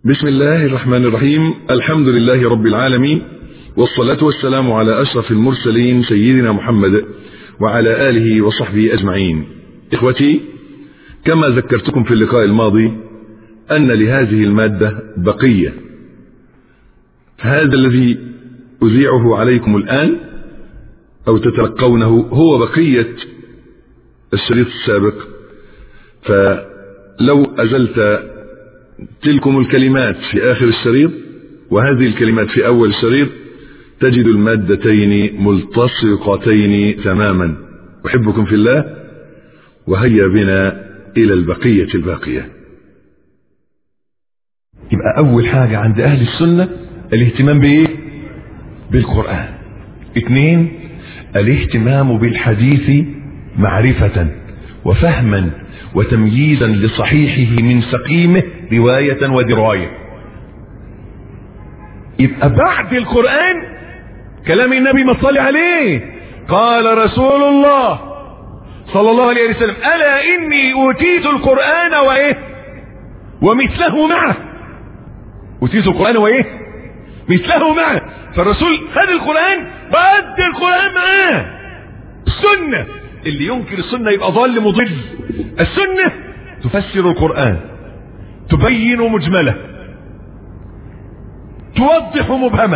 بسم الله الرحمن الرحيم الحمد لله رب العالمين والصلاة والسلام على أشرف المرسلين سيدنا محمد وعلى آله وصحبه أجمعين إخوتي كما ذكرتكم في اللقاء الماضي أن لهذه المادة بقية هذا الذي أذيعه عليكم الآن أو تتلقونه هو بقية الشريط السابق فلو أزلت تلكم الكلمات في آخر الشريط وهذه الكلمات في أول الشريط تجد المادتين ملتصقتين تماما أحبكم في الله وهيا بنا إلى البقية الباقية يبقى أول حاجة عند أهل السنة الاهتمام بإيه؟ بالقرآن اثنين الاهتمام بالحديث معرفة وفهما وتمييزا لصحيحه من سقيمه رواية ودراية يبقى بعد القرآن كلام النبي ما صلي عليه قال رسول الله صلى الله عليه وسلم ألا إني أوتيت القرآن وإيه ومثله معه أوتيت القرآن وإيه مثله معه فالرسول خد القرآن بعد القرآن معاه السنة اللي ينكر السنة يبقى ضال مضل السنة تفسر القرآن تبين مجمله توضح مبهمه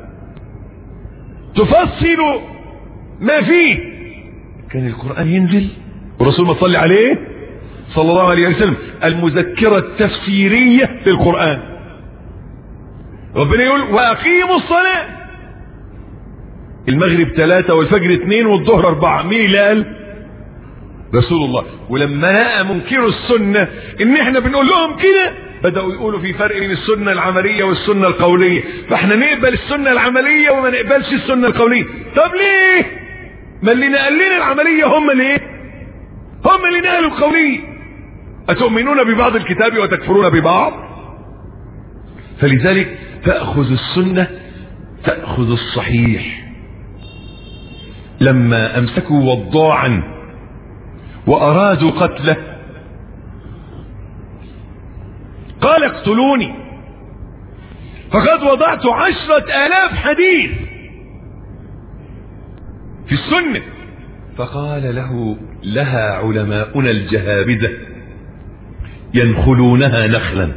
تفصل ما فيه كان القرآن ينزل والرسول ما صلي عليه صلى الله عليه وسلم المذكرة التفسيرية للقرآن ربنا يقول وأقيموا الصلاة المغرب ثلاثة والفجر اثنين والظهر أربعة مين اللي قال رسول الله ولما لقى منكروا السنة ان احنا بنقول لهم كده بدأوا يقولوا في فرق بين السنة العملية والسنة القولية فاحنا نقبل السنة العملية وما نقبلش السنة القولية طب ليه ما اللي نقل لنا العملية هم اللي ايه هم اللي نقلوا القولية أتؤمنون ببعض الكتاب وتكفرون ببعض فلذلك تأخذ السنة تأخذ الصحيح لما أمسكوا وضاعا وأرادوا قتله قال اقتلوني فقد وضعت عشرة آلاف حديث في السنة فقال له لها علماؤنا الجهابذة ينخلونها نخلا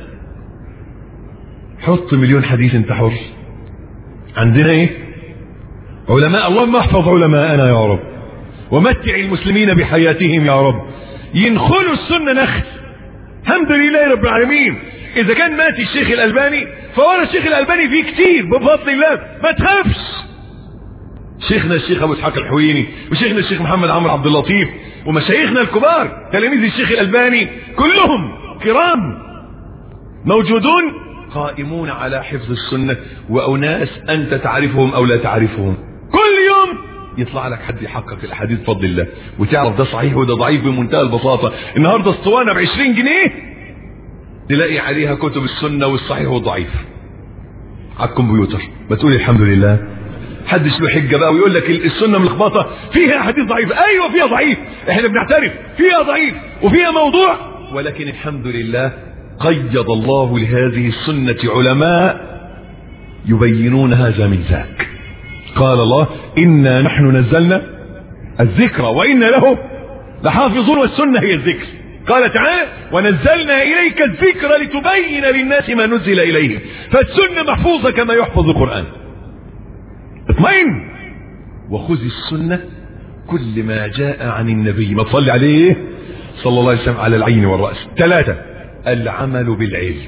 حط مليون حديث انت حر عندنا ايه علماء اللهم احفظ علماءنا يا رب ومتع المسلمين بحياتهم يا رب ينخلوا السنة نخل الحمد لله رب العالمين اذا كان مات الشيخ الالباني فورا الشيخ الالباني فيه كتير بفضل الله ما تخافش شيخنا الشيخ ابو اسحاق الحويني وشيخنا الشيخ محمد عمرو عبد اللطيف ومشايخنا الكبار تلاميذ الشيخ الالباني كلهم كرام موجودون قائمون على حفظ السنة وأناس أنت تعرفهم أو لا تعرفهم كل يوم يطلع لك حد يحقق الأحاديث بفضل الله وتعرف ده صحيح وده ضعيف بمنتهى البساطة النهاردة اسطوانة ب 20 جنيه تلاقي عليها كتب السنة والصحيح والضعيف على الكمبيوتر ما تقولي الحمد لله حدش له حجه بقى ويقول لك السنه ملخبطه فيها حديث ضعيف ايوه فيها ضعيف احنا بنعترف فيها ضعيف وفيها موضوع ولكن الحمد لله قيد الله لهذه السنة علماء يبينون هذا من ذاك قال الله إنا نحن نزلنا الذكر وإنا له لحافظون والسنة هي الذكر قال تعالى ونزلنا إليك الذكر لتبين للناس ما نزل إليهم فالسنة محفوظة كما يحفظ القرآن اطمئن وخذ السنة كل ما جاء عن النبي ما تصلي عليه صلى الله عليه وسلم على العين والرأس ثلاثة العمل بالعلم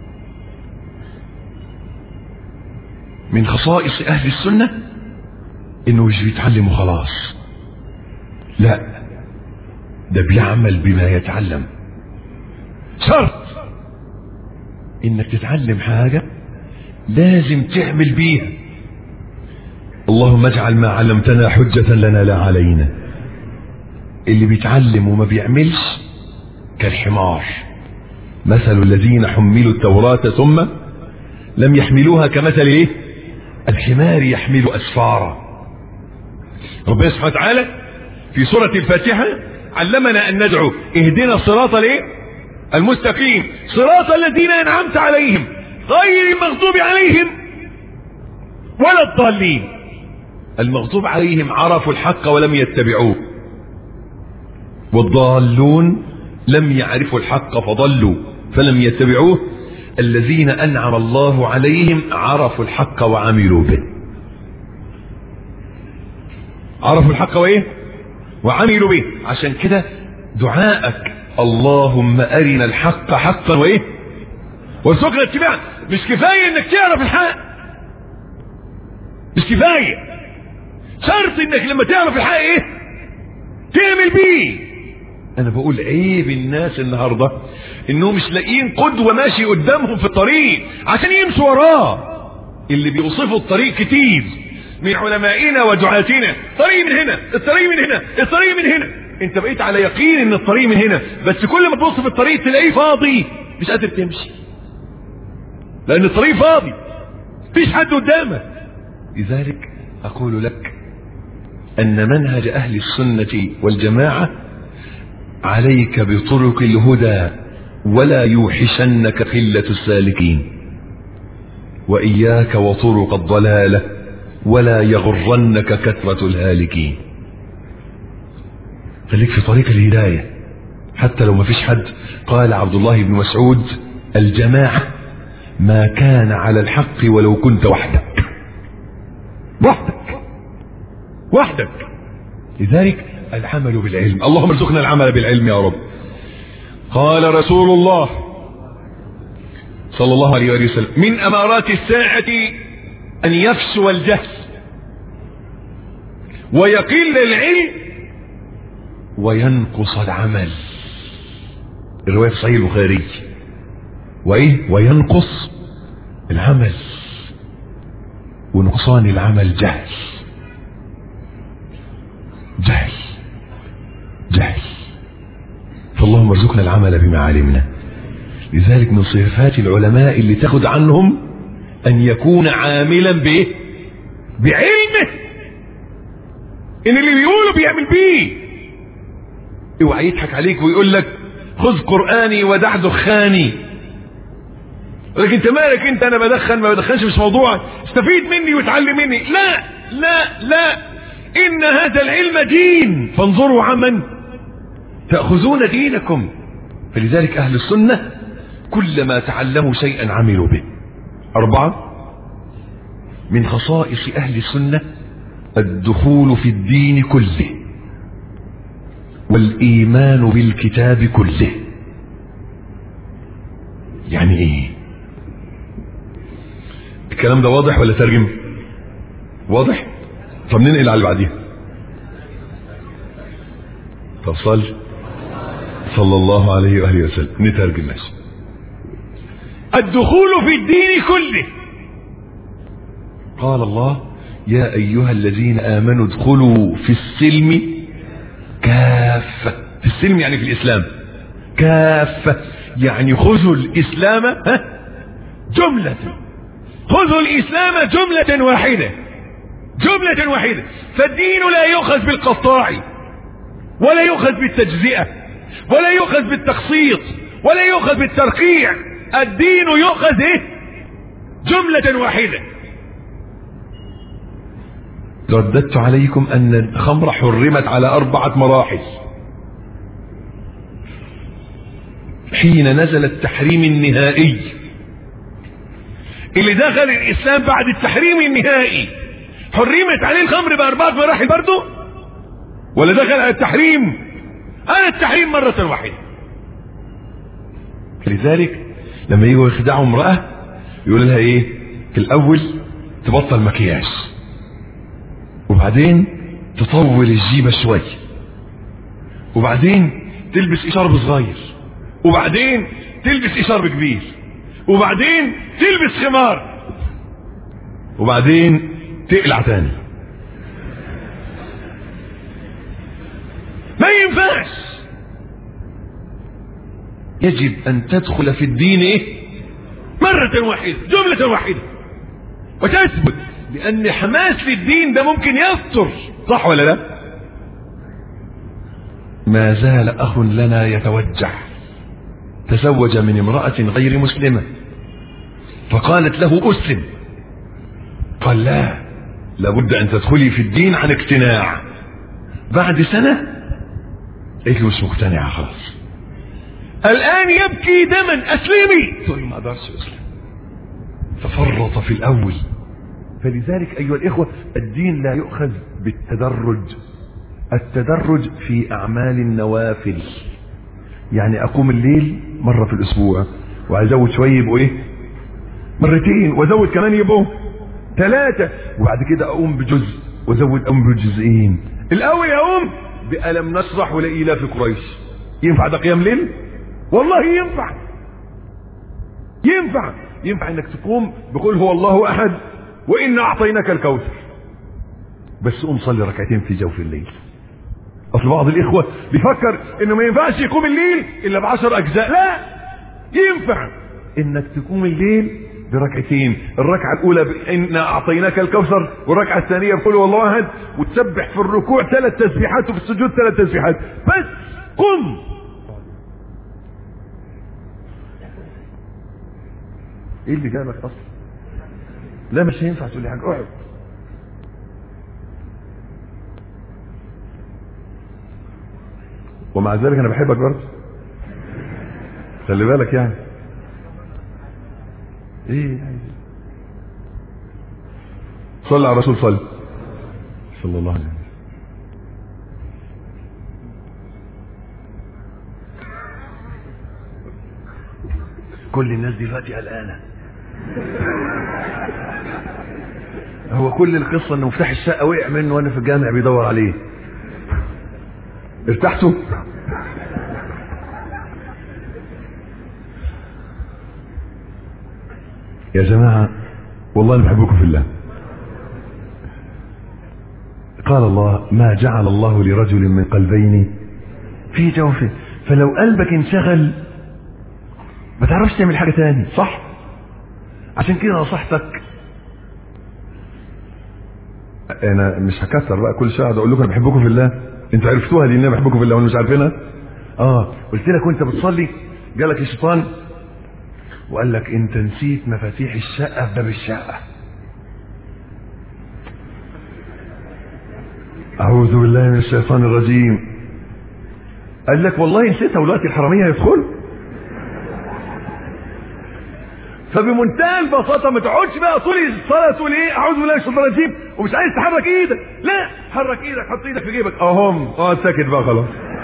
من خصائص اهل السنة انه مش بيتعلم وخلاص لا ده بيعمل بما يتعلم شرط انك تتعلم حاجة لازم تعمل بيها اللهم اجعل ما علمتنا حجة لنا لا علينا اللي بيتعلم وما بيعملش كالحمار مثل الذين حملوا التوراة ثم لم يحملوها كمثل ايه الحمار يحمل اسفارا ربنا سبحانه وتعالى في سورة الفاتحة علمنا ان ندعو اهدنا الصراط الايه المستقيم صراط الذين انعمت عليهم غير المغضوب عليهم ولا الضالين المغضوب عليهم عرفوا الحق ولم يتبعوه والضالون لم يعرفوا الحق فضلوا فلم يتبعوه الذين أنعم الله عليهم عرفوا الحق وعملوا به عرفوا الحق وإيه وعملوا به عشان كده دعائك اللهم أرنا الحق حقا وإيه وارزقنا اتباعه مش كفاية انك تعرف الحق مش كفاية شرط انك لما تعرف الحق ايه تعمل بيه انا بقول عيب الناس النهاردة انهم مش لاقيين قدوة ماشي قدامهم في الطريق عشان يمشوا وراه اللي بيوصفوا الطريق كتير من علمائنا ودعاتنا طريق من هنا الطريق من هنا الطريق من هنا انت بقيت على يقين ان الطريق من هنا بس كل ما تبص في الطريق تلاقيه فاضي مش قادر تمشي لان الطريق فاضي مفيش حد قدامك لذلك اقول لك ان منهج اهل السنة والجماعة عليك بطرق الهدى ولا يوحشنك قلة السالكين وإياك وطرق الضلالة ولا يغرنك كثرة الهالكين خليك في طريق الهداية حتى لو ما فيش حد قال عبد الله بن مسعود الجماعة ما كان على الحق ولو كنت وحدك وحدك وحدك لذلك العمل بالعلم اللهم ارزقنا العمل بالعلم يا رب قال رسول الله صلى الله عليه وآله وسلم من أمارات الساعة أن يفسو الجهل ويقل العلم وينقص العمل الرواية في صحيح البخاري وإيه وينقص العمل ونقصان العمل جهل جهل جهل فاللهم ارزقنا العمل بما علمنا لذلك من صفات العلماء اللي تاخد عنهم ان يكون عاملا بايه بعلمه ان اللي بيقوله بيعمل بيه اوعى يضحك عليك ويقول لك خذ قراني ودع دخاني لكن انت مالك انت انا بدخن ما بدخنش مش موضوع استفيد مني وتعلم مني لا لا لا ان هذا العلم دين فانظروا عمن تأخذون دينكم فلذلك اهل السنة كلما تعلموا شيئا عملوا به اربعة من خصائص اهل السنة الدخول في الدين كله والايمان بالكتاب كله يعني ايه الكلام ده واضح ولا ترجم واضح طب ننقل على اللي بعديها طب صل صلى الله عليه وآله وسلم نترجم ماشي الدخول في الدين كله قال الله يا أيها الذين آمنوا ادخلوا في السلم كافة في السلم يعني في الإسلام كافة يعني خذوا الإسلام ها جملة خذوا الإسلام جملة واحدة جملة واحدة فالدين لا يؤخذ بالقطاع ولا يؤخذ بالتجزئة ولا يؤخذ بالتقسيط ولا يؤخذ بالترقيع الدين يؤخذ ايه جملة واحدة رددت عليكم ان الخمر حرمت على اربعة مراحل حين نزل التحريم النهائي اللي دخل الاسلام بعد التحريم النهائي حرمت عليه الخمر باربعة مراحل برضه ولا دخل على التحريم على التحريم مرة واحدة لذلك لما يجوا يخدعوا امرأة يقول لها ايه في الاول تبطل مكياج وبعدين تطول الجيبة شوية وبعدين تلبس اشارب صغير وبعدين تلبس اشارب كبير وبعدين تلبس خمار وبعدين تقلع تاني ما ينفعش يجب ان تدخل في الدين ايه مرة واحدة جملة واحدة وتثبت لان حماس للدين ده ممكن يفطر صح ولا لا ما زال اخ لنا يتوجع تزوج من امرأة غير مسلمة فقالت له اسلم قال لا لابد ان تدخلي في الدين عن اقتناع بعد سنة قلت له مش مقتنعة خلاص الآن يبكي دما أسلمي تقول له ما أقدرش أسلم ففرط في الأول فلذلك أيها الإخوة الدين لا يؤخذ بالتدرج التدرج في أعمال النوافل يعني أقوم الليل مرة في الأسبوع وأزود شوية يبقوا إيه مرتين وأزود كمان يبقوا ثلاثة وبعد كده أقوم بجزء وأزود أقوم بجزئين الأول يقوم بألم نشرح ولإيلاف قريش ينفع ده قيام ليل والله ينفع ينفع ينفع انك تقوم بقول هو الله احد وإنا أعطيناك الكوثر بس قوم صلي ركعتين في جوف الليل أصل بعض الإخوة بيفكر إنه ما ينفعش يقوم الليل إلا بعشر أجزاء لا ينفع إنك تقوم الليل بركعتين الركعة الأولى إنا أعطيناك الكوثر والركعة الثانية بقول والله أحد وتسبح في الركوع ثلاث تسبيحات وفي السجود ثلاث تسبيحات بس قم ايه اللي جابك اصلا لا مش هينفع تقول لي حاجه اقعد ومع ذلك انا بحبك برضه خلي بالك يعني ايه صلى على الرسول صلى صلى الله عليه وسلم كل الناس دلوقتي قلقانه هو كل القصه ان مفتاح الشقه وقع منه وانا في الجامع بيدور عليه ارتحتوا يا جماعه والله انا بحبكم في الله قال الله ما جعل الله لرجل من قلبين في جوفه فلو قلبك انشغل ما تعرفش تعمل حاجه تاني صح عشان كده نصيحتك انا مش هكسر بقى كل شويه اقول لكم انا بحبكم في الله انتوا عرفتوها دي ان انا بحبكم في الله وانا مش عارفينها اه قلت لك وانت بتصلي جالك الشيطان وقال لك انت نسيت مفاتيح الشقه في باب الشقه اعوذ بالله من الشيطان الرجيم قال لك والله نسيتها ودلوقتي الحراميه هيدخلوا فبمنتهى البساطة ما تقعدش بقى طول الصلاة تقول ايه اعوذ بالله من الشيطان الرجيم ومش عايز تحرك ايدك لا حرك ايدك حط ايدك في جيبك اهم اقعد ساكت بقى خلاص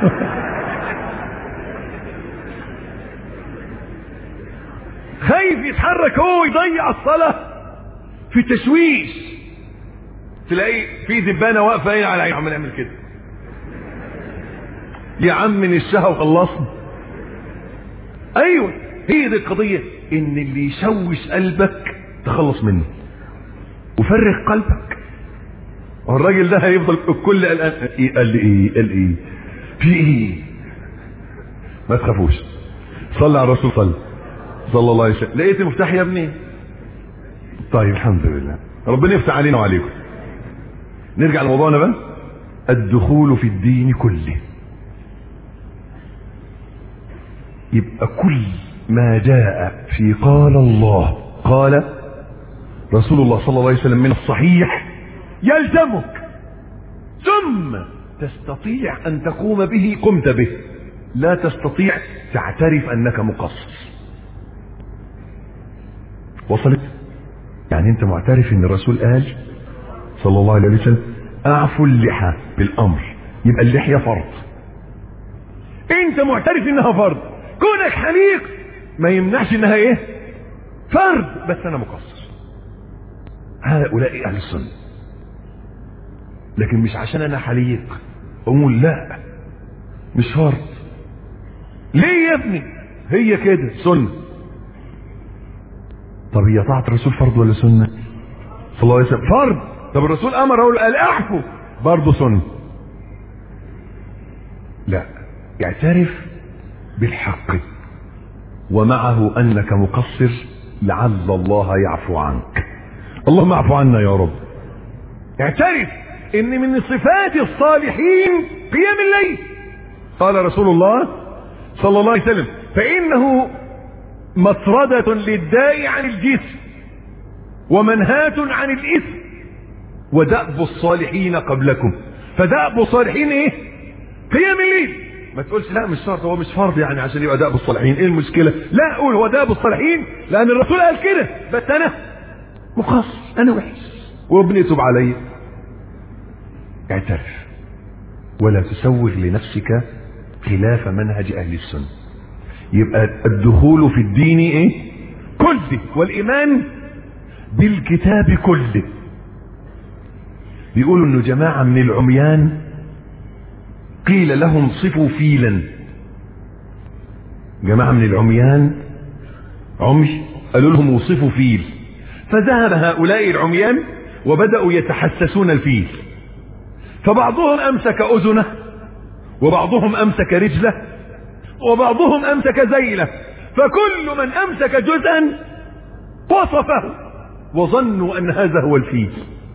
خايف يتحرك هو يضيع الصلاة في تشويش تلاقي في دبانة واقفة ايه على عم نعمل كده يا عم نشها وخلصنا ايوه هي دي القضية ان اللي يشوش قلبك تخلص منه وفرغ قلبك والراجل ده هيفضل الكل قلقان إيه قال لي ايه قال ايه في ايه ما تخافوش صلى على الرسول صلى صلى الله عليه وسلم لقيت المفتاح يا ابني طيب الحمد لله ربنا يفتح علينا وعليكم نرجع لموضوعنا بقى الدخول في الدين كله يبقى كل ما جاء في قال الله قال رسول الله صلى الله عليه وسلم من الصحيح يلزمك ثم تستطيع ان تقوم به قمت به لا تستطيع تعترف انك مقصر وصلت يعني انت معترف ان الرسول قال صلى الله عليه وسلم اعفوا اللحى بالامر يبقى اللحية فرض انت معترف انها فرض كونك حليق ما يمنعش انها ايه فرض بس انا مقصر هؤلاء اهل السنه لكن مش عشان انا حليق اقول لا مش فرض ليه يا ابني هي كده سنه طب هي طاعه الرسول فرض ولا سنه صلى الله عليه وسلم فرض طب الرسول امر اقول قال اعفو برضه سنه لا يعترف بالحق ومعه انك مقصر لعل الله يعفو عنك اللهم اعفو عنا يا رب اعترف ان من صفات الصالحين قيام الليل قال رسول الله صلى الله عليه وسلم فانه مطردة للداء عن الجسم ومنهاة عن الإثم ودأب الصالحين قبلكم فدأب الصالحين ايه قيام الليل ما تقولش لا مش شرط هو مش فرض يعني عشان يبقى دأب الصالحين ايه المشكلة لا قول هو دأب الصالحين لأن الرسول قال كده بس أنا مقصر أنا وحش وربنا يتوب علي اعترف ولا تسوغ لنفسك خلاف منهج أهل السنة يبقى الدخول في الدين ايه كله والإيمان بالكتاب كله بيقولوا انه جماعة من العميان قيل لهم صفوا فيلا جماعة من العميان عمي قالوا لهم وصفوا فيل فذهب هؤلاء العميان وبدأوا يتحسسون الفيل فبعضهم أمسك أذنه وبعضهم أمسك رجله وبعضهم أمسك زيله فكل من أمسك جزءا وصفه وظنوا أن هذا هو الفيل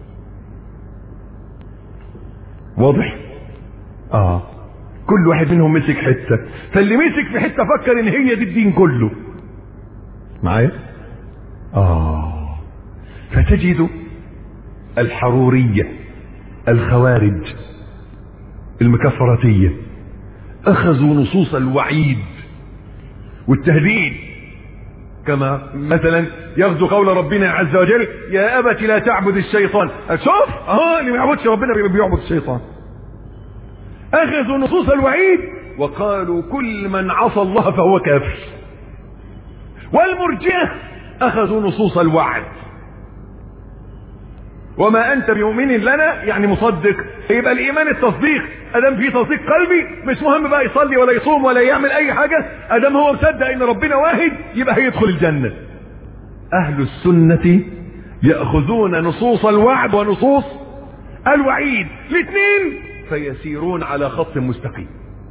واضح اه كل واحد منهم مسك حته فاللي مسك في حته فكر ان هي دي الدين كله معايا اه فتجد الحروريه الخوارج المكفرتيه اخذوا نصوص الوعيد والتهديد كما مثلا ياخذوا قول ربنا عز وجل يا ابت لا تعبد الشيطان شوف اه اللي ما يعبدش ربنا بيعبد الشيطان اخذوا نصوص الوعيد وقالوا كل من عصى الله فهو كافر والمرجئه اخذوا نصوص الوعد وما انت بمؤمن لنا يعني مصدق يبقى الايمان التصديق ادم في تصديق قلبي مش مهم بقى يصلي ولا يصوم ولا يعمل اي حاجه ادم هو مصدق ان ربنا واحد يبقى هيدخل الجنه اهل السنه ياخذون نصوص الوعد ونصوص الوعيد الاثنين فيسيرون على خط مستقيم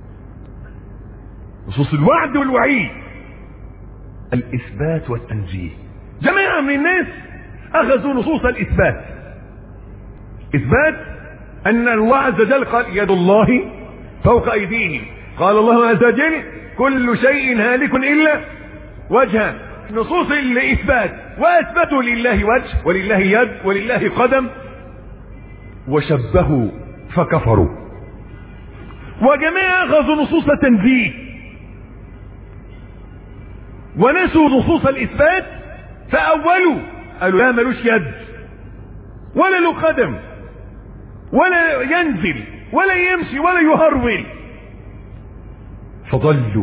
نصوص الوعد والوعيد الاثبات والتنزيه جماعه من الناس اخذوا نصوص الاثبات اثبات ان الله عز وجل قال يد الله فوق ايديهم قال الله عز وجل كل شيء هالك الا وجهه نصوص الاثبات واثبتوا لله وجه ولله يد ولله قدم وشبهوا فكفروا وجميع اخذوا نصوص التنزيه ونسوا نصوص الاثبات فاولوا قالوا لا ملوش يد ولا له قدم ولا ينزل ولا يمشي ولا يهرول فضلوا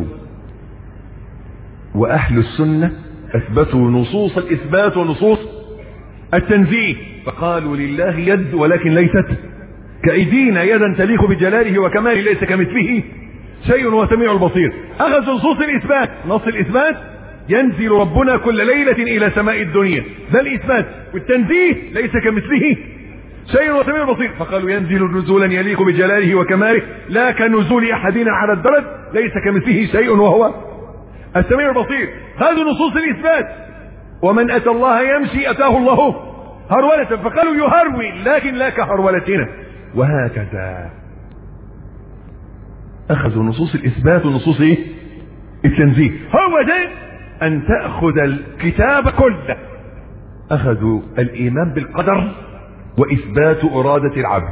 واهل السنه اثبتوا نصوص الاثبات ونصوص التنزيه فقالوا لله يد ولكن ليست كأيدينا يدا تليق بجلاله وكماله ليس كمثله شيء وسميع البصير أخذ نصوص الإثبات نص الإثبات ينزل ربنا كل ليلة إلى سماء الدنيا ده الإثبات والتنزيه ليس كمثله شيء وسميع البصير فقالوا ينزل نزولا يليق بجلاله وكماله لا كنزول أحدنا على الدرج ليس كمثله شيء وهو السميع البصير هذه نصوص الإثبات ومن أتى الله يمشي أتاه الله هرولة فقالوا يهرول لكن لا كهرولتنا وهكذا أخذوا نصوص الإثبات ونصوص إيه؟ التنزيه هو ده أن تأخذ الكتاب كله أخذوا الإيمان بالقدر وإثبات إرادة العبد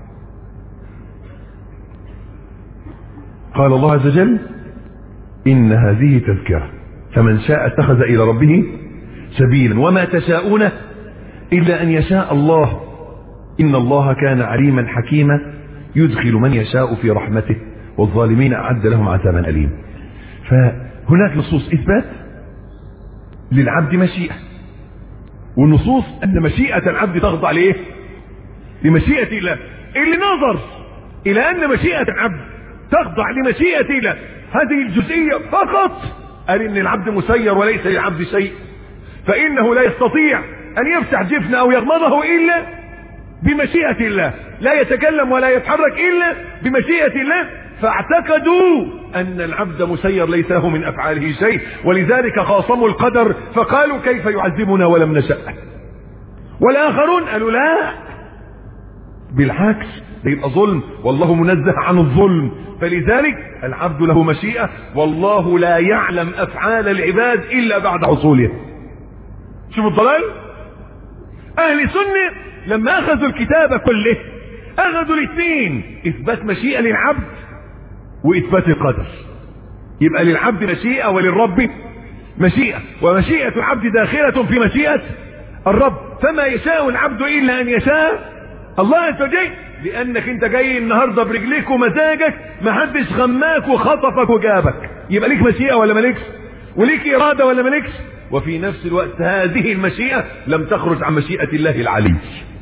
قال الله عز وجل إن هذه تذكرة فمن شاء اتخذ إلى ربه سبيلا وما تشاءون إلا أن يشاء الله إن الله كان عليما حكيما يدخل من يشاء في رحمته والظالمين أعد لهم عذابا أليما فهناك نصوص إثبات للعبد مشيئة والنصوص أن مشيئة العبد تخضع لإيه؟ لمشيئة الله اللي نظر إلى أن مشيئة العبد تخضع لمشيئة الله هذه الجزئية فقط قال إن العبد مسير وليس للعبد شيء فإنه لا يستطيع أن يفتح جفن أو يغمضه إلا بمشيئة الله لا يتكلم ولا يتحرك إلا بمشيئة الله فاعتقدوا أن العبد مسير ليس له من أفعاله شيء ولذلك خاصموا القدر فقالوا كيف يعذبنا ولم نشأ والآخرون قالوا لا بالعكس ده يبقى ظلم والله منزه عن الظلم فلذلك العبد له مشيئة والله لا يعلم أفعال العباد إلا بعد حصولها شوفوا الضلال أهل السنة لما أخذوا الكتاب كله أخذوا الاثنين إثبات مشيئة للعبد وإثبات القدر يبقى للعبد مشيئة وللرب مشيئة ومشيئة العبد داخلة في مشيئة الرب فما يشاء العبد إلا أن يشاء الله عز وجل لأنك أنت جاي النهاردة برجليك ومزاجك ما حدش غماك وخطفك وجابك يبقى ليك مشيئة ولا مالكش وليك إرادة ولا مالكش وفي نفس الوقت هذه المشيئة لم تخرج عن مشيئة الله العلي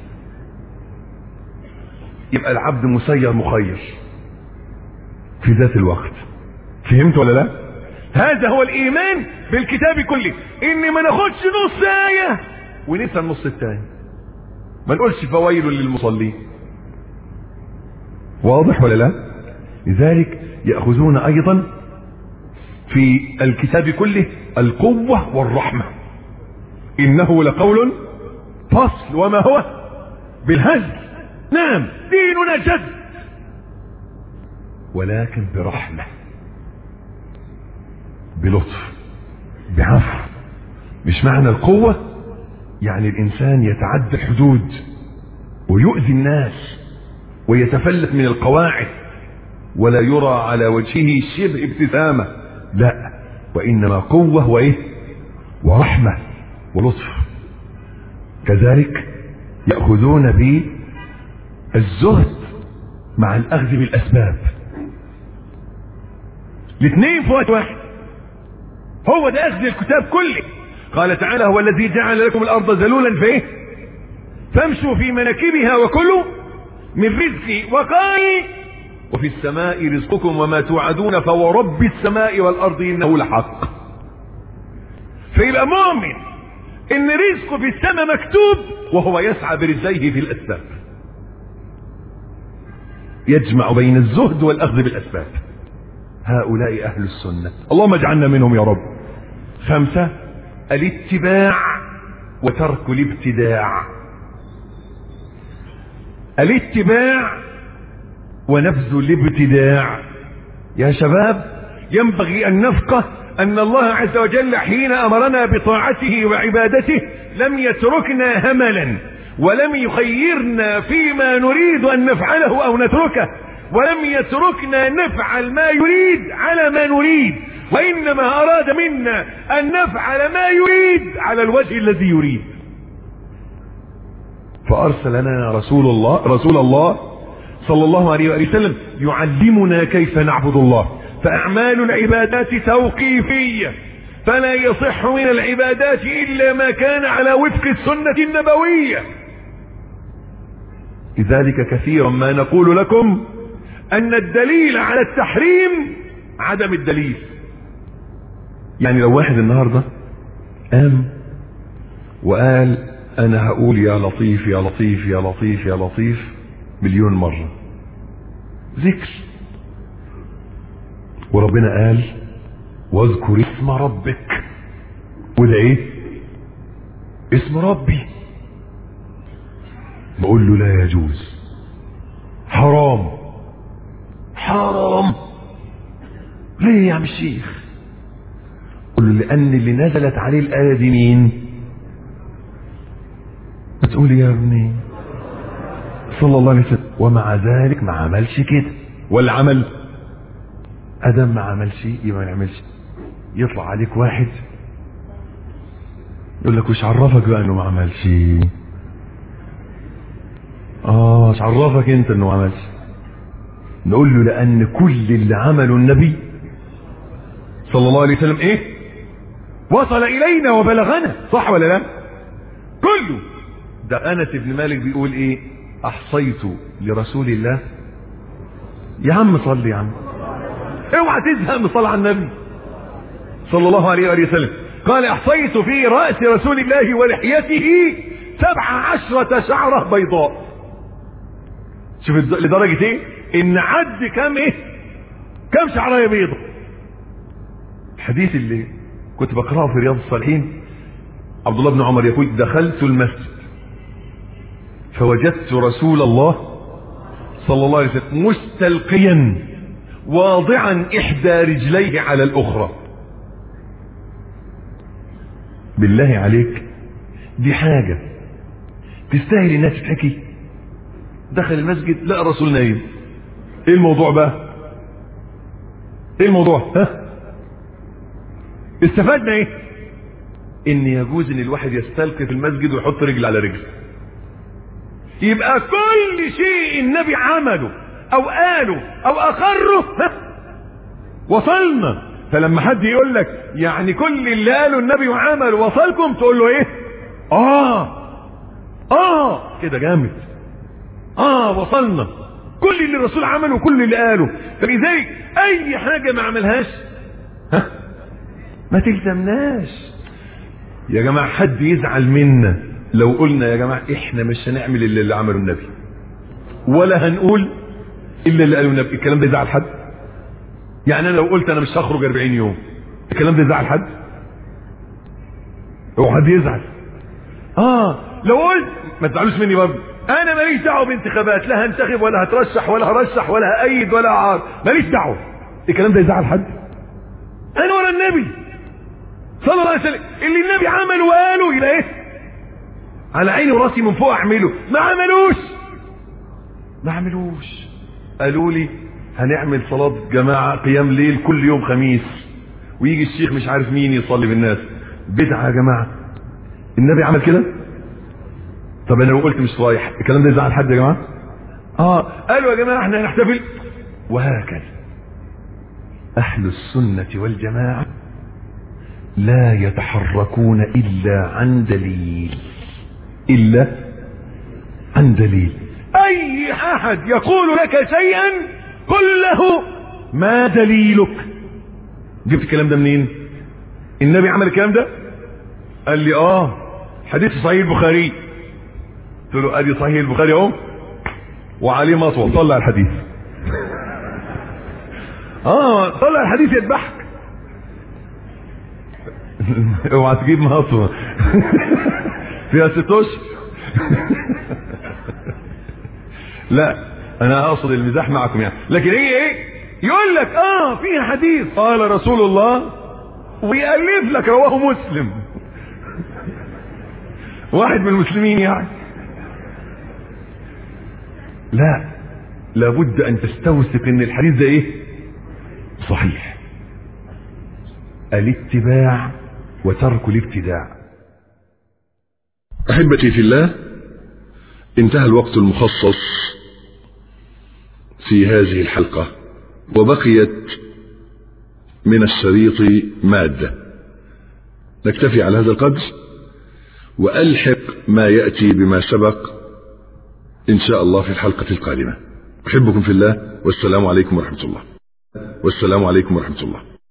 يبقى العبد مسير مخير في ذات الوقت فهمت ولا لا هذا هو الايمان بالكتاب كله ان ما ناخدش نص ايه وننسى النص الثاني ما نقولش فويل للمصلين واضح ولا لا لذلك ياخذون ايضا في الكتاب كله القوه والرحمه انه لقول فصل وما هو بالهزل نعم ديننا جد ولكن برحمه بلطف بعفو مش معنى القوة يعني الإنسان يتعدى الحدود ويؤذي الناس ويتفلت من القواعد ولا يرى على وجهه شبه ابتسامة لا وإنما قوة وإيه ورحمة ولطف كذلك يأخذون بالزهد مع الأخذ بالأسباب الاثنين في وقت واحد هو ده اخذ الكتاب كله قال تعالى هو الذي جعل لكم الارض ذلولا فايه فامشوا في مناكبها وكلوا من رزقي وقال وفي السماء رزقكم وما توعدون فورب السماء والارض انه لحق فيبقى مؤمن ان رزقه في السماء مكتوب وهو يسعى برزقيه في الاسباب يجمع بين الزهد والاخذ بالاسباب هؤلاء اهل السنه اللهم اجعلنا منهم يا رب خمسة الاتباع وترك الابتداع الاتباع ونبذ الابتداع يا شباب ينبغي أن نفقه أن الله عز وجل حين أمرنا بطاعته وعبادته لم يتركنا هملا ولم يخيرنا فيما نريد أن نفعله أو نتركه ولم يتركنا نفعل ما يريد على ما نريد وإنما أراد منا أن نفعل ما يريد على الوجه الذي يريد فأرسل لنا رسول الله رسول الله صلى الله عليه وآله وسلم يعلمنا كيف نعبد الله فأعمال العبادات توقيفية فلا يصح من العبادات إلا ما كان على وفق السنة النبوية لذلك كثيرا ما نقول لكم أن الدليل على التحريم عدم الدليل يعني لو واحد النهاردة قام وقال أنا هقول يا لطيف يا لطيف يا لطيف يا لطيف مليون مرة ذكر وربنا قال واذكر اسم ربك وده ايه اسم ربي بقول له لا يجوز حرام حرام ليه يا عم الشيخ قل له لان اللي نزلت عليه الايه دي مين بتقول يا ابني صلى الله عليه وسلم ومع ذلك ما عملش كده ولا عمل ادم ما عملش يبقى ما يعملش يطلع عليك واحد يقول لك وش عرفك بقى انه ما عملش اه وش عرفك انت انه ما عملش نقول له لان كل اللي عمله النبي صلى الله عليه وسلم ايه وصل الينا وبلغنا صح ولا لا كله ده انس بن مالك بيقول ايه احصيت لرسول الله يا عم صلي يا عم اوعى تزهق من صلاة على النبي صلى الله عليه وآله وسلم قال احصيت في رأس رسول الله ولحيته سبع عشرة شعرة بيضاء شوف لدرجة ايه ان عد كم ايه كم شعرايه بيضة الحديث اللي كنت بقراه في رياض الصالحين عبد الله بن عمر يقول دخلت المسجد فوجدت رسول الله صلى الله عليه وسلم مستلقيا واضعا احدى رجليه على الاخرى بالله عليك دي حاجة تستاهل انها تتحكي دخل المسجد لقى الرسول نايم ايه الموضوع بقى ايه الموضوع ها استفدنا ايه ان يجوز ان الواحد يستلقي في المسجد ويحط رجل على رجل يبقى كل شيء النبي عمله او قاله او اقره ها وصلنا فلما حد يقول لك يعني كل اللي قاله النبي وعمله وصلكم تقول له ايه اه اه كده جامد اه وصلنا كل اللي الرسول عمله كل اللي قاله فلذلك اي حاجه ما عملهاش ها ما تلزمناش يا جماعه حد يزعل منا لو قلنا يا جماعه احنا مش هنعمل اللي, اللي عمله النبي ولا هنقول الا اللي قاله النبي الكلام ده يزعل حد يعني انا لو قلت انا مش هخرج 40 يوم الكلام ده يزعل حد هو حد يزعل اه لو قلت ما تزعلوش مني برضه انا ماليش دعوه بانتخابات لا هنتخب ولا هترشح ولا هرشح ولا هأيد ولا هعار ماليش دعوه الكلام ده يزعل حد انا ورا النبي صلى الله عليه وسلم اللي النبي عمله وقاله يبقى ايه على عيني وراسي من فوق اعمله ما عملوش ما عملوش قالوا لي هنعمل صلاة جماعة قيام ليل كل يوم خميس ويجي الشيخ مش عارف مين يصلي بالناس بدعة يا جماعة النبي عمل كده طب انا لو قلت مش رايح الكلام ده يزعل حد يا جماعة اه قالوا يا جماعة احنا هنحتفل وهكذا اهل السنة والجماعة لا يتحركون الا عن دليل الا عن دليل اي احد يقول لك شيئا قل له ما دليلك جبت الكلام ده منين النبي عمل الكلام ده قال لي اه حديث صحيح البخاري قلت له ادي صحيح البخاري اهو وعليه مطوه طلع الحديث اه طلع الحديث يذبحك اوعى تجيب مطوه فيها ست اشهر لا انا اقصد المزاح معكم يعني لكن هي ايه يقول لك اه فيها حديث قال رسول الله ويألف لك رواه مسلم واحد من المسلمين يعني لا لابد ان تستوثق ان الحديث ده ايه صحيح الاتباع وترك الابتداع احبتي في الله انتهى الوقت المخصص في هذه الحلقة وبقيت من الشريط مادة نكتفي على هذا القدر وألحق ما يأتي بما سبق إن شاء الله في الحلقة القادمة أحبكم في الله والسلام عليكم ورحمة الله والسلام عليكم ورحمة الله